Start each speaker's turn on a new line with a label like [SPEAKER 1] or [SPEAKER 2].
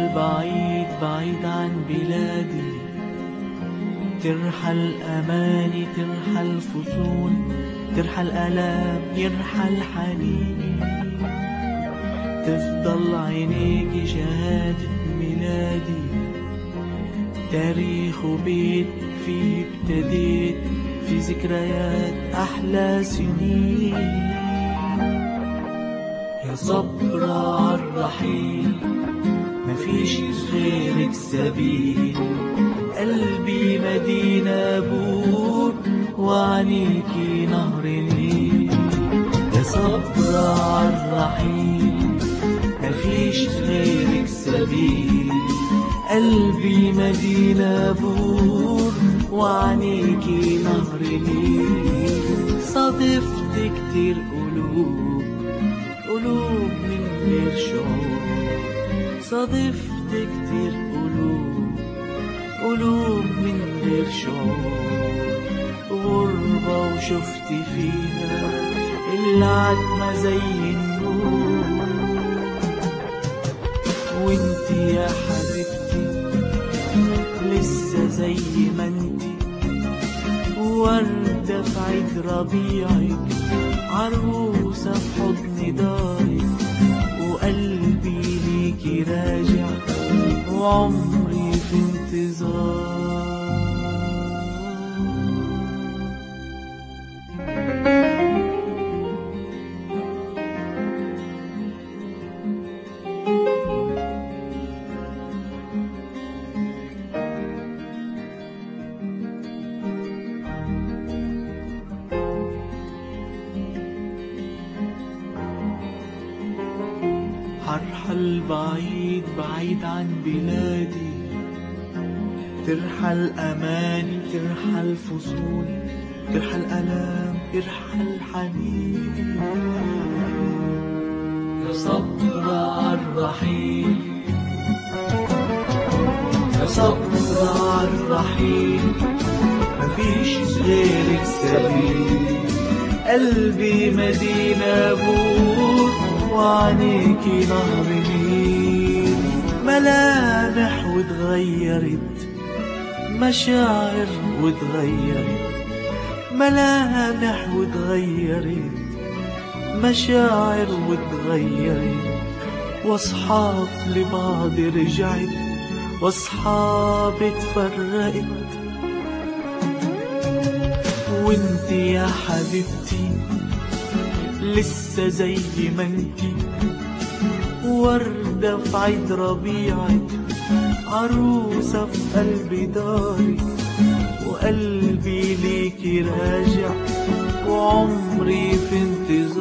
[SPEAKER 1] بعيد بعيد عن بلادي ترحل أماني ترحل فصول ترحل ألام يرحل حنين تفضل عينيك شهادة ميلادي تاريخ بيت فيه ابتديت في ذكريات أحلى سنين يا صبر عالرحيل مفيش غيرك سبيل قلبي مدينة بور وعنيكي نهر النيل يا صبر عالرحيل مفيش غيرك سبيل قلبي مدينة بور وعنيكي نهر النيل صادفت كتير قلوب قلوب من غير شعور صادفت كتير قلوب قلوب من غير شعور غربة وشفت فيها العتمة زي النور وانت يا حبيبتي لسه زي ما انتي وردة في عيد ربيعك عروسة في حضن دارك وقلبي ليكي راجع وعمري في انتظار هرحل بعيد بعيد عن بلادي ترحل أماني ترحل فصولي ترحل ألام ترحل حنين يا صبر عالرحيل يا صبر عالرحيل مفيش غيرك سبيل قلبي مدينة بور وعنيكي نهر نيل ملامح وتغيرت مشاعر وتغيرت ملامح وتغيرت مشاعر وتغيرت واصحاب لبعض رجعت واصحاب اتفرقت وانت يا حبيبتي لسه زي ما انتي وردة في عيد ربيعك عروسة في قلب دارك وقلبي ليكي راجع وعمري في انتظار